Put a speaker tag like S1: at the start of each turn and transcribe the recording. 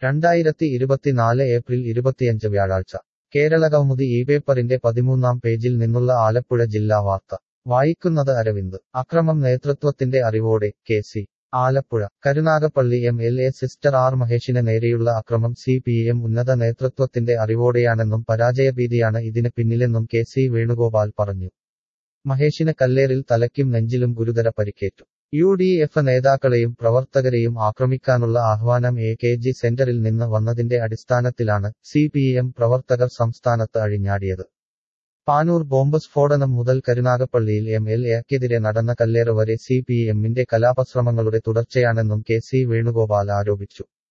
S1: രണ്ടായിരത്തി ഇരുപത്തിനാല് ഏപ്രിൽ ഇരുപത്തിയഞ്ച് വ്യാഴാഴ്ച കേരളകൗമുദി ഈ പേപ്പറിന്റെ പതിമൂന്നാം പേജിൽ നിന്നുള്ള ആലപ്പുഴ ജില്ലാ വാർത്ത വായിക്കുന്നത് അരവിന്ദ് അക്രമം നേതൃത്വത്തിന്റെ അറിവോടെ K C Alappuzha Karunagappally M L A sister R മഹേഷിന് നേരെയുള്ള അക്രമം സി പി എം ഉന്നത നേതൃത്വത്തിന്റെ അറിവോടെയാണെന്നും പരാജയഭീതിയാണ് ഇതിന് പിന്നിലെന്നും കെ സി വേണുഗോപാൽ പറഞ്ഞു മഹേഷിന് കല്ലേറിൽ തലയ്ക്കും നെഞ്ചിലും ഗുരുതര പരിക്കേറ്റു യു ഡി എഫ് നേതാക്കളെയും പ്രവർത്തകരെയും ആക്രമിക്കാനുള്ള ആഹ്വാനം എ കെ ജി സെന്ററിൽ നിന്ന് വന്നതിന്റെ അടിസ്ഥാനത്തിലാണ് സി പി എം പ്രവർത്തകർ സംസ്ഥാനത്ത് അഴിഞ്ഞാടിയത് പാനൂർ ബോംബ് സ്ഫോടനം മുതൽ കരുനാഗപ്പള്ളിയിൽ എം എൽ എക്കെതിരെ നടന്ന കല്ലേറ് വരെ സി പി എമ്മിന്റെ കലാപശ്രമങ്ങളുടെ തുടർച്ചയാണെന്നും കെ സി വേണുഗോപാൽ ആരോപിച്ചു